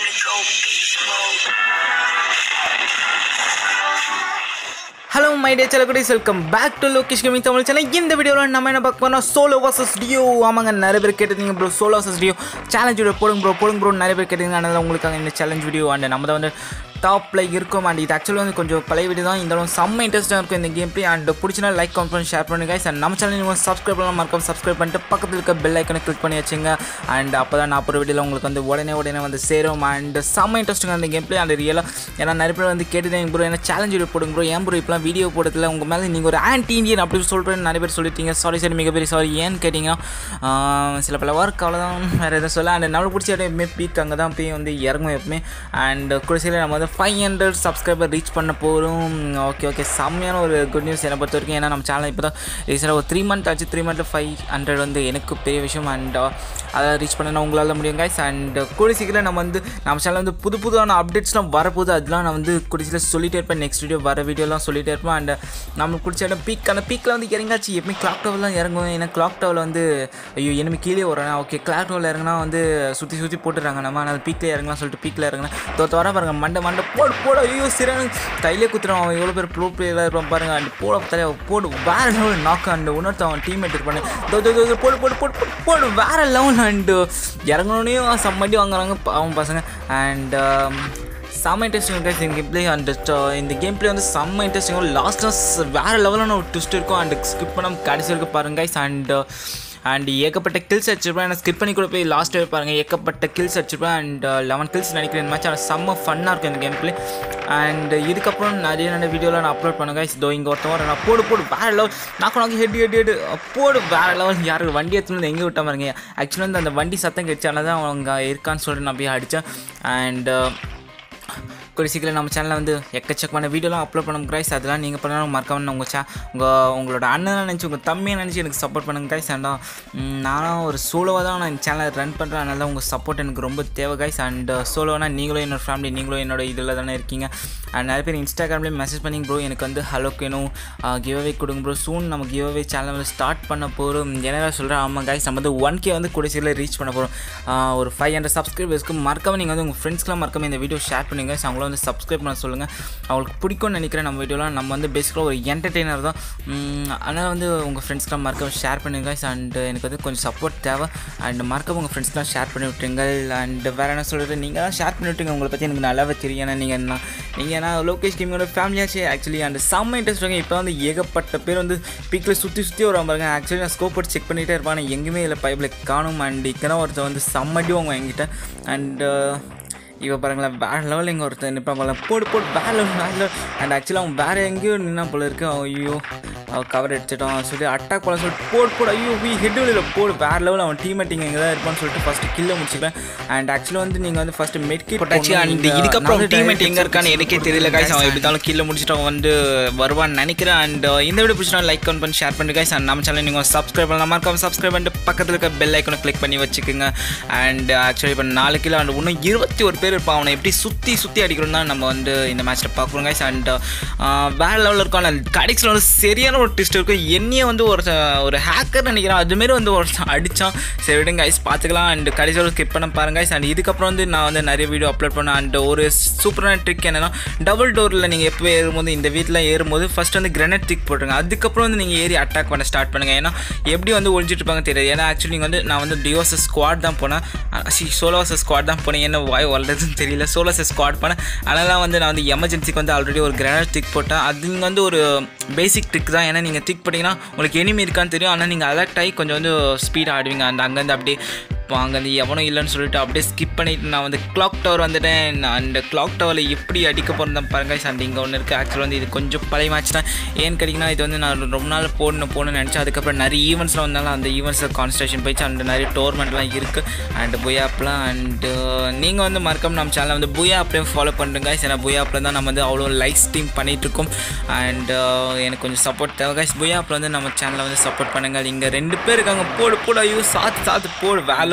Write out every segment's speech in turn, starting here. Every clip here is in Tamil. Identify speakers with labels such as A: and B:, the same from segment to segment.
A: to go beast mode.
B: Hello my day செலகுடிஸ் welcome back to Lokesh gaming Tamil channel இந்த வீடியோவில் நம்ம என்ன பார்க்க போறோம் சோலோ வர்சஸ் டியோ ஆமாங்க நிறைய பேர் கேட்டிருந்தீங்க bro solo versus duo challenge video போடுங்க ப்ரோ போடுங்க ப்ரோ நிறைய பேர் கேட்டிருந்தீங்க அதனால உங்களுக்காக இந்த சேலஞ்ச் வீடியோ அண்ட் நம்ம தான் வந்து டாப்பில் இருக்கும் அண்ட் இது ஆக்சுவலி வந்து கொஞ்சம் பழைய வீடியோ தான் இருந்தாலும் செம்ம இன்ட்ரெஸ்ட்டாக இருக்கும் இந்த கேம் ப்ளே அண்ட் பிடிச்சினா லைக் கமெண்ட் பண்ணி ஷேர் பண்ணுங்க guys. and நம்ம சேனல் நீங்கள் சப்ஸ்கிரைப் பண்ணலாம் மறக்காம சப்ஸ்கிரைப் பண்ணிட்டு பக்கத்தில் இருக்க பெல் ஐக்கனை கிளிக் பண்ணி வச்சுங்க அண்ட் அப்போ தான் நான் போகிற வீடியோவில் உங்களுக்கு வந்து உடனே உடனே வந்து சேரும் அண்ட் செம்ம இன்ட்ரெஸ்டிங்காக அந்த கேம் ப்ளே அண்ட் ரியலாக ஏன்னா நிறைய பேர் வந்து கேட்டுதான் ப்ரோ ஏன்னா சேலஞ்ச் வீடியோ போடுங்க ப்ரோ ஏன் ப்ரோ இப்போலாம் வீடியோ போடுறதுல உங்கள் மேலே நீங்கள் ஒரு ஆன்டி இந்தியன் அப்படி சொல்கிறேன்னு நிறைய பேர் சொல்லிட்டீங்க சாரி சாரி மிகப்பெரிய சாரி ஏன்னு கேட்டிங்கன்னா ஆஹ் சில பல ஒர்க் அவ்வளோதான் வேறு எதுவும் சொல்ல அண்ட் நம்மளுக்கு பிடிச்ச இடம் எப்பவுமே பீக் அங்கே தான் போய் வந்து இறங்கும் எப்பவுமே அண்ட் குடிசையில் நம்ம வந்து ஃபைவ் ஹண்ட்ரட் சப்ஸ்கிரைபர் ரீச் பண்ண போகிறோம் ஓகே ஓகே செம்மையான ஒரு குட் நியூஸ் என்னை பொறுத்த வரைக்கும் ஏன்னா நம்ம சேனல் இப்போ தான் ரீசெண்டாக ஒரு த்ரீ மந்த் ஆச்சு த்ரீ மந்த்தில் ஃபைவ் ஹண்ட்ரட் வந்து எனக்கு பெரிய விஷயம் அண்ட் அதை ரீச் பண்ண உங்களால் முடியும் கைஸ் அண்ட் கூடி சீக்கிரம் நம்ம வந்து நம்ம சேனல் வந்து புது புதுவான அப்டேட்ஸ்லாம் வரப்போகுது அதெல்லாம் நான் வந்து குடிசியில் சொல்லிட்டே இருப்பேன் நெக்ஸ்ட் வீடியோ வர வீடியோலாம் சொல்லிட்டே இருப்பேன் அண்ட் நம்மளுக்கு பிடிச்ச இடம் பீக் அந்த பீக்கில் வந்து இறங்காச்சு எப்பவுமே கிளாக் டவர்லாம் இறங்கும் ஏன்னா கிளாக் டவரில் வந்து ஐயோ enemy கீழே வரேன் ஓகே கிளாக் டவரில் இறங்கினா வந்து சுற்றி சுற்றி போட்டுறாங்க நம்ம ஆனால் பீக்கில் இறங்கலாம் சொல்லிட்டு பீக்கில் இறங்கினா தோத்த வர பாருங்க மண்டை மண்டை போடு போடு ஐயோ சிறானு கையிலே குத்துறான் அவன் எவ்வளோ பேர் ப்ரோ பிளேயராக இருப்பான் பாருங்க அண்ட் போட தலையை போடு வேற லெவல் நாக்கு அண்ட் உணர்த்த அவன் டீம்மேட் இருப்பானு தோ தோ, தோ, தோ, போடு போடு போடு போடு போடு வேற லெவல் அண்டு இறங்கணுனையும் சம்மட்டி வாங்குறாங்க அவன் பசங்க அண்ட் செம்ம இன்ட்ரெஸ்டிங் கைஸ் இந்த கேம் பிளே அண்ட் இந்த கேம் பிளே வந்து செம்ம இன்ட்ரெஸ்டிங்காக லாஸ்ட்டாக வேறு லெவலான ஒரு ட்விஸ்ட் இருக்கும் அண்ட் ஸ்கிப் பண்ணாமல் கடைசி வரைக்கும் பாருங்க கைஸ் அண்ட் அண்ட் ஏகப்பட்ட கில்ஸ் அடிச்சிருப்பேன் நான் ஸ்கிப் பண்ணி கூட போய் லாஸ்ட் பாருங்கள் ஏகப்பட்ட கில்ஸ் அடிச்சிருப்பேன் அண்ட் லெவன் கில்ஸ் நினைக்கிறேன் இந்த மேட்ச் ஆனால் செம்ம ஃபன்னாக இருக்கும் இந்த கேம் பிளே அண்ட் இதுக்கப்புறம் நிறைய நிறைய வீடியோலாம் நான் அப்லோட் பண்ணுங்க guys. இதோ இங்கே ஒருத்தவங்க நான் போடு போடு வேறு லெவல் நாக்கு நாக்கு ஹெட் ஹெட் ஹெட் போடு வேறு லெவல் யார் வண்டி எடுத்துன்னு எங்கே விட்டா பாருங்க ஆக்சுவலாக வந்து அந்த வண்டி சத்தம் கிடைச்சால தான் அவங்க இருக்கான்னு சொல்லிட்டு நான் போய் அடித்தேன் அண்ட் கூடிய சீக்கிரம் நம்ம சேனலில் வந்து எக்கச்சக்கமான வீடியோலாம் அப்லோட் பண்ண கைஸ் அதெல்லாம் நீங்கள் பண்ணாலும் மறக்காம உங்கள் சே உங்கள் உங்களோட அண்ணனை நினச்சி உங்கள் தம்பியை நினச்சி எனக்கு சப்போர்ட் பண்ணுங்க கைஸ் அண்ட் நானும் ஒரு சோலோவாக தான் நான் இந்த சேனலை ரன் பண்ணுறேன் அதனால உங்கள் சப்போர்ட் எனக்கு ரொம்ப தேவை கைஸ் அண்ட் சோலோனா நீங்களும் என்னோட ஃபேமிலி நீங்களும் என்னோட இதில் தானே இருக்கீங்க அண்ட் நிறைய பேர் இன்ஸ்டாகிராம்லேயும் மெசேஜ் பண்ணிங்க ப்ரோ எனக்கு வந்து ஹலோ வேணும் கிவ் அவே கொடுங்க ப்ரோ சூன் நம்ம கிவ் அவே சேனல் வந்து ஸ்டார்ட் பண்ண போகிறோம் என்ன சொல்கிறேன் ஆமாம் கைஸ் நம்ம வந்து ஒன் கே வந்து கூட சீக்கிரம் ரீச் பண்ண போகிறோம் ஒரு ஃபைவ் ஹண்ட்ரட் சப்ஸ்கிரைபர்ஸ்க்கு மறக்காம நீங்கள் வந்து உங்கள் ஃப்ரெண்ட்ஸ்க்குலாம் மறக்காம இந்த வீடியோ ஷேர் பண்ணுங்க guys. அவங்கள வந்து சப்ஸ்கிரைப் பண்ண சொல்லுங்கள் அவங்களுக்கு பிடிக்கும்னு நினைக்கிறேன் நம்ம வீடியோலாம் நம்ம வந்து பேசிக்கலாக ஒரு என்டர்டெய்னர் தான் உம், அதனால் வந்து உங்கள் ஃப்ரெண்ட்ஸ்க்குலாம் மறக்காம ஷேர் பண்ணுங்க guys. அண்ட் எனக்கு வந்து கொஞ்சம் சப்போர்ட் தேவை அண்ட் மறக்காம உங்கள் ஃப்ரெண்ட்ஸ்க்குலாம் ஷேர் பண்ணி விட்டுருங்க அண்ட் வேறு என்ன சொல்கிறது நீங்கள் தான் ஷேர் பண்ணி விட்டுருங்க உங்களை பற்றி எனக்கு நல்லாவே தெரியும் ஏன்னா நீங்கள் என்ன நீங்கள் ஏன்னா லோகேஷ் கேமிங்கோட ஃபேமிலியாச்சு ஆக்சுவலி அண்ட் செம்ம இன்ட்ரெஸ்ட் இப்போ வந்து ஏகப்பட்ட பேர் வந்து பீக்கில் சுற்றி சுற்றி வர பாருங்க ஆக்சுவலி நான் ஸ்கோப் போட்டு செக் பண்ணிகிட்டே இருப்பேன் ஆனால் எங்கேயுமே இதில் பைப்பில் காணும் அண்ட் இக்கனா ஒருத்தர் வந்து செம்மடி அவங்க என்கிட்ட அண்ட் இவ பாருங்களேன் வேற லெவலில் இங்கே ஒருத்தர் நிற்பான் போல போடு போடு வேற லெவல் வேற லெவல் அண்ட் ஆக்சுவலாக அவன் வேற எங்கேயோ நின்னா போல இருக்கு அவன் ஐயோ அவன் கவர் எடுத்துட்டான் சொல்லி அட்டாக் பண்ண சொல்லிட்டு போடு போடு ஐயோ போய் ஹெட் வெளியில் போடு வேற லெவல் அவன் டீம்மேட் இங்கே எங்கே தான் இருப்பான்னு சொல்லிட்டு ஃபஸ்ட்டு கில்ல முடிச்சுக்கிறேன் அண்ட் ஆக்சுவலாக வந்து நீங்கள் வந்து ஃபஸ்ட்டு மெட்கிட்
C: போட்டாச்சு அண்ட் இதுக்கப்புறம் டீம்மேட் எங்கே இருக்கான்னு எனக்கே தெரியல guys அவன் எப்படி இருந்தாலும் கீழே முடிச்சுட்டு அவன் வந்து வருவான்னு நினைக்கிறேன் அண்ட் இந்த வீடியோ பிடிச்சினா லைக் கவுண்ட் பண்ணி ஷேர் பண்ணுங்க guys அண்ட் நம்ம சேனல் நீங்கள் சப்ஸ்கிரைப் பண்ணலாம் மறக்காம சப்ஸ்கிரைப் பண்ணிட்டு பக்கத்தில் இருக்க பெல் ஐக்கனை கிளிக் பண்ணி வச்சுக்கோங்க அண்ட் ஆக்சுவலி இப்போ நாலு கிலோ அண்ட் இன்னும் இருபத்தி ஒரு பேர் இருப்பான் அவனை எப்படி சுற்றி சுற்றி அடிக்கணும் தான் நம்ம வந்து இந்த மேட்ச்சில் பார்க்குறோம் guys அண்ட் வேறு லெவலில் இருக்கும் ஆனால் கடைசியில் வந்து சரியான ஒரு ட்விஸ்ட் இருக்கும் என்னையே வந்து ஒரு ஒரு ஹேக்கர் நினைக்கிறேன் அதுமாரி வந்து ஒருத்தன் அடித்தான் சரி விடுங்க guys பார்த்துக்கலாம் அண்ட் கடைசியில் ஸ்கிப் பண்ண பாருங்க guys அண்ட் இதுக்கப்புறம் வந்து நான் வந்து நிறைய வீடியோ அப்லோட் பண்ணேன் அண்ட் ஒரு சூப்பரான ட்ரிக் என்னன்னா டபுள் டோரில் நீங்கள் எப்போ ஏறும்போது இந்த வீட்டில் ஏறும்போது ஃபஸ்ட் வந்து கிரனட் ட்ரிக் போட்டுருங்க அதுக்கப்புறம் வந்து நீங்கள் ஏறி அட்டாக் பண்ண ஸ்டார்ட் பண்ணுங்கள் ஏன்னா எப்படி வந்து ஒழிஞ்சிட்டு இருப்பாங்க தெரியாது ஏன்னா ஆக்சுவலி வந்து நான் வந்து டியோசஸ் ஸ்குவாட் தான் போனேன் சோலோவசஸ் ஸ்குவாட் தான் போனேன் என்ன வாய் வளர்றதுன்னு தெரியல சோலோசஸ் ஸ்குவாட் பண்ணேன் அதனால் வந்து நான் வந்து எமர்ஜென்சிக்கு வந்து ஆல்ரெடி ஒரு கிரனட் ட்ரிக் போட்டேன் அது இங்கே வந்து ஒரு பேசிக் ட்ரிக் தான் ஏன்னா நீங்கள் ட்ரிக் பண்ணிங்கன்னா உங்களுக்கு எனிமி இருக்கான்னு தெரியும் ஆனால் நீங்கள் அலர்ட் ஆகி கொஞ்சம் வந்து ஸ்பீட் ஆடுவீங்க அந்த அங்கேருந்து அப்படியே இப்போ அங்கேருந்து எவனும் இல்லைன்னு சொல்லிட்டு அப்படியே ஸ்கிப் பண்ணிட்டு நான் வந்து கிளாக் டவர் வந்துட்டேன் அந்த கிளாக் டவரில் எப்படி அடிக்க போகிறேன் பாருங்க அண்ட் இங்கே ஒன்று இருக்குது ஆக்சுவலாக வந்து இது கொஞ்சம் பழைய மேட்ச் தான் ஏன்னு கேட்டிங்கன்னா இது வந்து நான் ரொம்ப நாள் போடணும் போகணும்னு நினச்சேன் அதுக்கப்புறம் நிறைய ஈவெண்ட்ஸில் வந்தாலும் அந்த ஈவெண்ட்ஸில் கான்சன்ட்ரேஷன் போயிடுச்சு அண்ட் நிறைய டோர்மெண்ட்லாம் இருக்குது அண்ட் புயா ஆப்லாம் அண்டு நீங்கள் வந்து மறக்காம நம்ம சேனலை வந்து புயா ஆப்லேயும் ஃபாலோ பண்ணுறேங்க ஏன்னா புயா ஆப்பில் தான் நம்ம வந்து அவ்வளோ லைக் ஸ்ட்ரீம் பண்ணிகிட்ருக்கோம் அண்ட் எனக்கு கொஞ்சம் சப்போர்ட் தேவை கைஸ் புயா ஆப்பில் வந்து நம்ம சேனலை வந்து சப்போர்ட் பண்ணுங்கள் இங்கே ரெண்டு பேர் இருக்காங்க போடு போடு ஐயோ சாத்து சாத்து போடு வேலை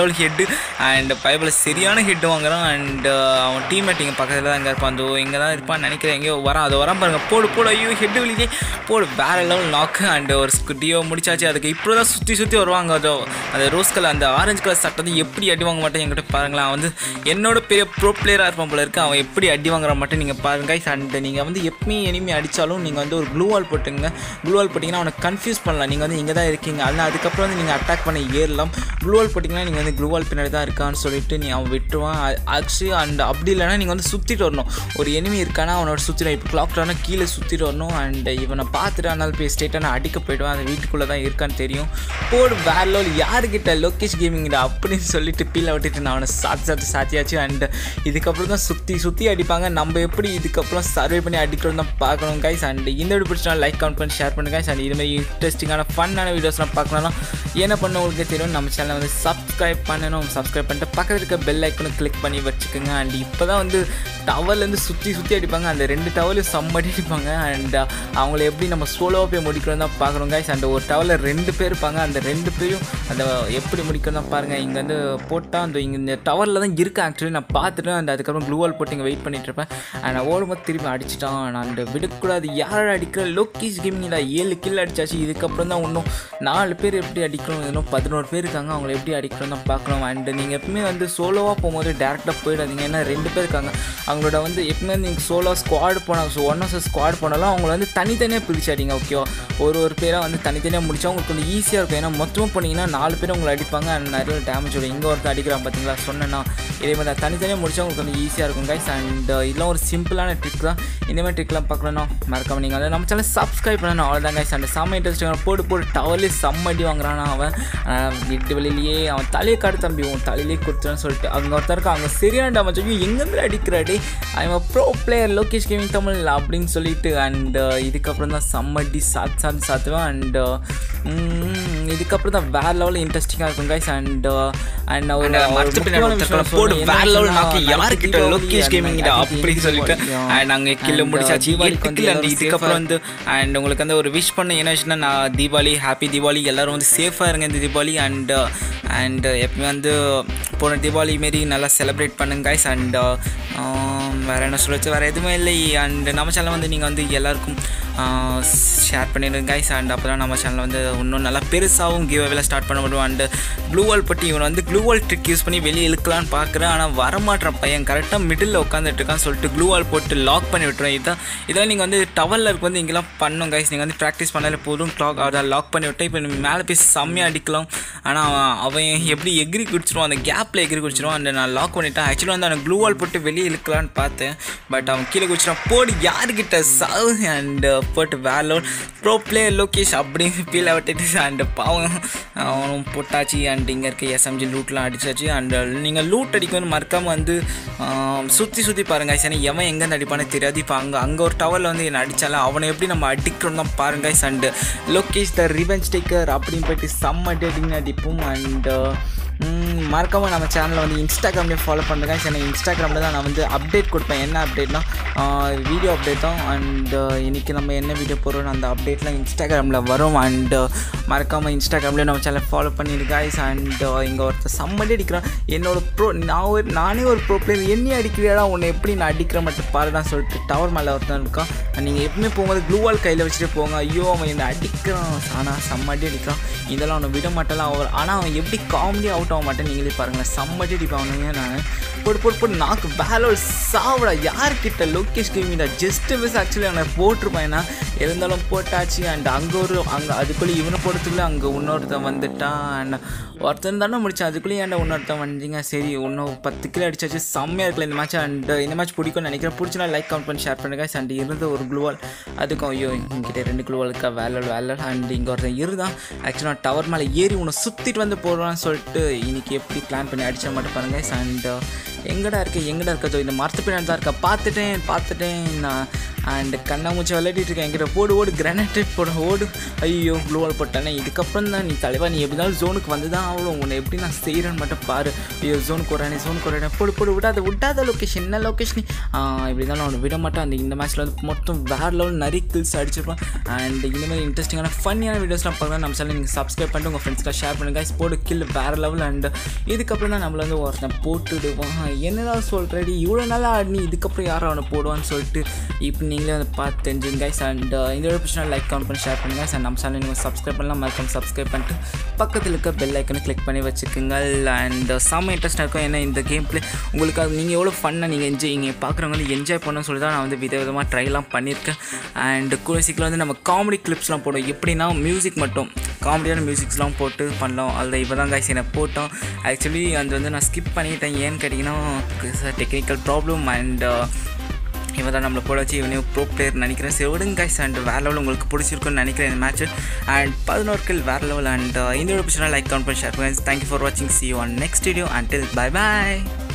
C: லெவல் ஹெட்டு அண்ட் பைபிள் சரியான ஹெட் வாங்குறான் அண்ட் அவன் டீம்மேட் இங்கே பக்கத்தில் தான் இங்கே இருப்பான் அதோ இங்கே தான் இருப்பான்னு நினைக்கிறேன் எங்கேயோ வரான் அதை வரான் பாருங்க போடு போடு ஐயோ ஹெட் விழிக்கே போடு வேற லெவல் நாக்கு அண்ட் ஒரு ஸ்குட்டியோ முடிச்சாச்சு அதுக்கு இப்போ தான் சுற்றி சுற்றி வருவாங்க அதோ அந்த ரோஸ் கலர் அந்த ஆரஞ்சு கலர் சட்டத்தை எப்படி அடி வாங்க மாட்டேன் என்கிட்ட பாருங்களேன் அவன் வந்து என்னோட பெரிய ப்ரோ பிளேயராக இருப்பான் போல இருக்கு அவன் எப்படி அடி வாங்குற மட்டும் நீங்கள் பாருங்க அண்ட் நீங்கள் வந்து எப்பயுமே எனிமே அடித்தாலும் நீங்கள் வந்து ஒரு க்ளூ வால் போட்டுங்க க்ளூ வால் போட்டிங்கன்னா அவனை கன்ஃபியூஸ் பண்ணலாம் நீங்கள் வந்து இங்கே தான் இருக்கீங்க ஆனால் அதுக்கப்புறம் வந்து நீங்கள் அட்டாக் பண்ண ஏறலாம் க்ளூ வால் போட்டிங்கன்னா நீங்கள் வந்து க்ளூ வால் பின்னாடி தான் இருக்கான்னு சொல்லிட்டு நீ அவன் விட்டுருவான் ஆக்சுவலி அண்ட் அப்படி இல்லைன்னா நீங்கள் வந்து சுற்றிட்டு வரணும் ஒரு எனிமி இருக்கானா அவனோட சுற்றிடும் இப்போ கிளாக் டவுனா கீழே சுற்றிட்டு வரணும் அண்ட் இவனை பார்த்துட்டு அதனால போய் ஸ்டேட்டாக நான் அடிக்க போயிடுவேன் அந்த வீட்டுக்குள்ளே தான் இருக்கான்னு தெரியும் போடு வேற லெவல் யாருக்கிட்ட லோகேஷ் கேமிங்டா அப்படின்னு சொல்லிட்டு பீல விட்டுட்டு நான் அவனை சாத்தி சாத்தி சாத்தியாச்சு அண்ட் இதுக்கப்புறம் தான் சுற்றி சுற்றி அடிப்பாங்க நம்ம எப்படி இதுக்கப்புறம் சர்வே பண்ணி அடிக்கிறோம் தான் பார்க்கணும் கைஸ் அண்ட் இந்த வீடியோ பிடிச்சா லைக் கவுண்ட் பண்ணி ஷேர் பண்ணுங்க guys. அண்ட் இதுமாதிரி இன்ட்ரெஸ்டிங்கான ஃபன்னான வீடியோஸ்லாம் பார்க்கணும்னா என்ன பண்ண உங்களுக்கு தெரியும் நம்ம சேனலை வந்து சப்ஸ்கிரைப் பண்ணணும் சப்ஸ்கிரைப் பண்ணிட்டு பக்கத்தில் இருக்க பெல் ஐக்கனை கிளிக் பண்ணி வச்சுக்கோங்க அண்ட் இப்போ தான் வந்து டவர்லேருந்து சுற்றி சுற்றி அடிப்பாங்க அந்த ரெண்டு டவர்லையும் செம்மடி அடிப்பாங்க அண்ட் அவங்கள எப்படி நம்ம சோலோவாக போய் முடிக்கிறோம் தான் பார்க்குறோம் கைஸ் அந்த ஒரு டவரில் ரெண்டு பேர் இருப்பாங்க அந்த ரெண்டு பேரும் அந்த எப்படி முடிக்கிறோம் தான் பாருங்கள் இங்கே வந்து போட்டால் அந்த இங்கே இந்த டவரில் தான் இருக்குது ஆக்சுவலி நான் பார்த்துட்டு அந்த அதுக்கப்புறம் க்ளூவால் போட்டு இங்கே வெயிட் பண்ணிட்டு இருப்பேன் அண்ட் நான் ஓடும்போது திருப்பி அடிச்சிட்டான் நான் அந்த விடக்கூடாது யாரோட அடிக்கிற லோக்கேஷ் கேமிங்கில் ஏழு கில் அடிச்சாச்சு இதுக்கப்புறம் தான் இன்னும் நாலு பேர் எப்படி அடிக்கிறோம் இன்னும் பதினோரு பேர் இருக்காங்க அவங்கள எப்படி அடிக்கிறோம் தான் பார்க்கணும் அண்ட் நீங்கள் எப்பவுமே வந்து சோலோவாக போகும்போது டேரெக்டாக போயிடாதீங்க ஏன்னா ரெண்டு பேர் இருக்காங்க அவங்களோட வந்து எப்பவுமே நீங்கள் சோலோ ஸ்குவாட் போனால் ஸோ ஒன் ஹவர்ஸ் ஸ்குவாட் போனாலும் அவங்கள வந்து தனித்தனியாக பிரிச்சு அடிங்க ஓகேவா ஒரு ஒரு பேராக வந்து தனித்தனியாக முடிச்சா உங்களுக்கு கொஞ்சம் ஈஸியாக இருக்கும் ஏன்னா மொத்தமாக போனீங்கன்னா நாலு பேர் உங்களை அடிப்பாங்க and நிறைய டேமேஜ் வரும் இங்கே ஒருத்தர் அடிக்கிறான் பார்த்தீங்களா சொன்னேன்னா இதே மாதிரி தான் தனித்தனியாக முடிச்சா உங்களுக்கு கொஞ்சம் ஈஸியாக இருக்கும் கைஸ் அண்ட் இதெல்லாம் ஒரு சிம்பிளான ட்ரிக் தான் இந்த மாதிரி ட்ரிக்லாம் பார்க்கணும்னா மறக்காம நீங்கள் வந்து நம்ம சேனல் சப்ஸ்கிரைப் பண்ணணும் அவ்வளோதான் கைஸ் அண்ட் செம்ம இன்ட்ரெஸ்டிங்காக போட்டு போட்டு டவர்லேயே செம்ம அடி வாங்குறானா அவன் ஆஹ் வீட்டு வெளியிலேயே அவன் தலையை காடு தம்பி உன் தலையிலே கொடுத்துருன்னு சொல்லிட்டு அங்கே ஒருத்தருக்கு அங்கே சரியான டேமேஜ் ஐயோ எங்கேருந்து அடிக்கிறாடி I'm bro player Lokesh gaming Tamil அப்படின்னு சொல்லிட்டு அண்ட் இதுக்கப்புறம் தான் செம்மடி சாத்து சாத்து சாத்துவேன் அண்ட் இதுக்கப்புறம் தான் வேற லெவலில் இன்ட்ரெஸ்டிங்காக இருக்கும் கைஸ் அண்ட் அண்ட் ஒரு மரத்து பின்னாடி ஒருத்தர் போடு வேற லெவல் நாக்கு யாருக்கிட்ட லோகேஷ் கேமிங் அப்படின்னு சொல்லிட்டு அண்ட் அங்கே கில்லு முடிச்சாச்சு எட்டு கில் அண்ட் இதுக்கப்புறம் வந்து அண்ட் உங்களுக்கு வந்து ஒரு விஷ் பண்ண என்ன விஷயம்னா நான் தீபாவளி ஹாப்பி தீபாவளி எல்லாரும் வந்து சேஃபாக இருங்க இந்த தீபாவளி அண்ட் அண்ட் எப்பவுமே வந்து போன தீபாவளி மாரி நல்லா செலிப்ரேட் பண்ணுங்க கைஸ் அண்ட் வேறு என்ன சொல்லச்சு வேறு எதுவுமே இல்லை அண்ட் நம்ம சேனல் வந்து நீங்கள் வந்து எல்லாருக்கும் ஷேர் பண்ணிடுங்க கைஸ் அண்ட் அப்போ தான் நம்ம சேனலில் வந்து இன்னும் நல்லா பெருசாகவும் கிவ் அவேல ஸ்டார்ட் பண்ண முடியும் அண்ட் க்ளூ வால் பட்டி இவன் வந்து க்ளூ வால் ட்ரிக் யூஸ் பண்ணி வெளியே இழுக்கலான்னு பார்க்குறேன் ஆனால் வரமாட்டான் பையன் கரெக்டாக மிடில் உட்காந்துட்டு இருக்கான்னு சொல்லிட்டு க்ளூ வால் போட்டு லாக் பண்ணி விட்டுருவேன் இதான் இதான் நீங்கள் வந்து டவரில் இருக்கு வந்து இங்கெல்லாம் பண்ணும் கைஸ் நீங்கள் வந்து ப்ராக்டிஸ் பண்ணாலே போதும் க்ளாக் அதை லாக் பண்ணி விட்டு இப்போ மேலே போய் செம்மையாக அடிக்கலாம் ஆனால் அவன் அவன் எப்படி எகிரி குடிச்சிருவான் அந்த கேப்பில் எகிரி குடிச்சிருவான் அந்த நான் லாக் பண்ணிட்டேன் ஆக்சுவலாக வந்து அவன் க்ளூ வால் போட்டு வெளியே இழுக்கலான்னு பார்த்தேன் பட் அவன் கீழே குடிச்சிடான் போடு யாருக்கிட்ட சாவு அண்ட் போட்டு வேற ப்ரோ பிளே லோகேஷ் அப்படின்னு ஃபீல் விட்டுட்டு அண்ட் பாவம் அவனும் போட்டாச்சு அண்ட் இங்கே இருக்க எஸ்எம்ஜி லூட்லாம் அடிச்சாச்சு அண்ட் நீங்கள் லூட் அடிக்கணும் மறக்காமல் வந்து சுற்றி சுற்றி பாருங்க சரி எவன் எங்கேருந்து அடிப்பானே தெரியாது இப்போ அங்கே அங்கே ஒரு டவரில் வந்து என்ன அடித்தாலும் அவனை எப்படி நம்ம அடிக்கிறோம் தான் பாருங்க and Lokesh the revenge taker அப்படின்னு போயிட்டு செம்ம டேட்டிங் அடிப்போம் அண்ட் மறக்காமல் நம்ம சேனலை வந்து இன்ஸ்டாகிராம்லேயும் ஃபாலோ பண்ணுறேன் சரி இன்ஸ்டாகிராமில் தான் நான் வந்து அப்டேட் கொடுப்பேன் என்ன அப்டேட்னா வீடியோ அப்டேட் தான் அண்ட் இன்றைக்கி நம்ம என்ன வீடியோ போடுறோம் அந்த அப்டேட்லாம் இன்ஸ்டாகிராமில் வரும் அண்ட் மறக்காமல் இன்ஸ்டாகிராம்லேயும் நம்ம சேனலை ஃபாலோ பண்ணிடு guys அண்ட் இங்கே ஒருத்தர் செம்மடி அடிக்கிறான் என்னோட ப்ரோ நான் ஒரு நானே ஒரு ப்ரோ பிளேயர் என்னையும் அடிக்கிறியாடா உன்னை எப்படி நான் அடிக்கிற மட்டும் பாருடான்னு சொல்லிட்டு டவர் மேலே ஒருத்தன் இருக்கான் நீங்கள் எப்பவுமே போகும்போது க்ளூவால் கையில் வச்சுட்டு போங்க ஐயோ அவன் என்னை அடிக்கிறான் ஆனால் செம்மடி அடிக்கிறான் இதெல்லாம் அவனை விட மாட்டேலாம் அவர் ஆனால் அவன் எப்படி காமெடி அவுட் ஆக மாட்டேன் நீங்களே பாருங்களேன் செம்மடி அடிப்பானுங்க நான் போட்டு போட்டு போட்டு நாக்கு வேலை சாவடா யார்கிட்ட லோகேஷ் கேமிடா ஜஸ்ட் மிஸ் ஆக்சுவலி அவனை போட்டிருப்பேன் ஏன்னா இருந்தாலும் போட்டாச்சு அண்ட் அங்கே ஒரு அங்கே அதுக்குள்ளே இவனை போடுறதுக்குள்ளே அங்கே இன்னொருத்தன் வந்துட்டான் அண்ட் ஒருத்தன் தானே முடிச்சான் அதுக்குள்ளேயே ஏன்டா இன்னொருத்தன் வந்தீங்க சரி இன்னும் பத்து கிலோ அடிச்சாச்சு செம்மையாக இருக்குல்ல இந்த மேட்ச் அண்ட் இந்த மேட்ச் பிடிக்கும்னு நினைக்கிறேன் பிடிச்சினா லைக் கவுண்ட் பண்ணி ஷேர் பண்ணுங்க அண்ட் இருந்த ஒரு குளுவால் அதுக்கும் ஐயோ என்கிட்ட ரெண்டு குளுவாலுக்கா வேலை வேலை அண்ட் இங்கே ஒருத்தன் இருந்தான் ஆக்சுவலாக டவர் மேலே ஏறி உன்னை சுற்றிட்டு வந்து போடுறான்னு சொல்லிட்டு இன்னைக்கு எப்படி பிளான் பண்ணி அடிச்சா மட்டும் பாருங்க அண்ட் எங்கடா இருக்கு எங்கடா இருக்கா இந்த மரத்து பின்னாடி தான் இருக்கா பார்த்துட்டேன் பார்த்துட்டேன் நான்
B: அண்ட் கண்ணாமூச்சி விளையாடிட்டு இருக்கேன் என்கிட்ட போடு ஓடு கிரானைட் போட ஓடு ஐயோ க்ளோவல் போட்டானே இதுக்கப்புறம் தான் நீ தலைவா நீ எப்படினாலும் ஜோனுக்கு வந்து தான் ஆகணும் உன்னை எப்படி நான் செய்கிறேன்னு மட்டும் பாரு ஐயோ ஜோனுக்கு வரானே ஜோனுக்கு வரானே போடு போடு விடாத விடாத லொக்கேஷன் என்ன லொக்கேஷன் இப்படி தான் அவனை விட மாட்டேன் அந்த இந்த மேட்ச்சில் வந்து மொத்தம் வேறு லெவல் நிறைய கில்ஸ் அடிச்சிருப்பான் அண்ட் இந்த மாதிரி இன்ட்ரெஸ்டிங்கான ஃபன்னியான வீடியோஸ்லாம் பார்க்கலாம் நம்ம சேனல் நீங்கள் சப்ஸ்கிரைப் பண்ணிட்டு உங்கள் ஃப்ரெண்ட்ஸ்க்கு ஷேர் பண்ணுங்க போடு கில் வேறு லெவல் அண்ட் இதுக்கப்புறம் தான் நம்மள வந்து ஒருத்தன் போட்டுடுவான் என்னடா சொல்கிறடி இவ்வளோ நாளாக ஆடினி இதுக்கப்புறம் யாரும் அவனை போடுவான்னு சொல்லிட்டு இப்போ நீங்களே வந்து பார்த்து தெரிஞ்சுங்க கைஸ் அண்ட் இந்த வீடியோ பிடிச்சா லைக் கவுண்ட் பண்ணி ஷேர் பண்ணுங்க அண்ட் நம்ம சேனல் நீங்கள் சப்ஸ்கிரைப் பண்ணலாம் மறக்காம சப்ஸ்கிரைப் பண்ணிட்டு பக்கத்தில் இருக்க பெல் ஐக்கனை கிளிக் பண்ணி வச்சுக்கோங்க அண்ட் செம்ம இன்ட்ரெஸ்ட்டாக இருக்கும் ஏன்னா இந்த கேம் பிளே உங்களுக்கு அது நீங்கள் எவ்வளோ ஃபன்னாக நீங்கள் என்ஜாய் இங்கே பார்க்குறவங்க என்ஜாய் பண்ணணும்னு சொல்லி தான் நான் வந்து வித விதமாக ட்ரைலாம் பண்ணியிருக்கேன் அண்ட் கூட சீக்கிரம் வந்து நம்ம காமெடி கிளிப்ஸ்லாம் போடுவோம் எப்படின்னா மியூசிக் மட்டும் காமெடியான மியூசிக்ஸ்லாம் போட்டு பண்ணலாம் அதில் இப்போ தான் கைஸ் என்னை போட்டோம் ஆக்சுவலி அது வந்து நான் ஸ்கிப் பண்ணிட்டேன் ஏன்னு கேட்டிங்கன்னா டெக்னிக்கல் ப்ராப்ளம் அண்ட் இவன் தான் நம்மளை போட வச்சு இவனே ப்ரோ பிளேயர் நினைக்கிறேன் சரி விடுங்க கைஸ் அண்ட் வேறு லெவல் உங்களுக்கு பிடிச்சிருக்குன்னு நினைக்கிறேன் இந்த மேட்ச் அண்ட் பதினோரு கில் வேறு லெவல் அண்ட் இந்த வீடியோ பிடிச்சா லைக் கவுண்ட் பண்ணி ஷேர் பண்ணுங்க தேங்க்யூ ஃபார் வாட்சிங் see on next video until bye bye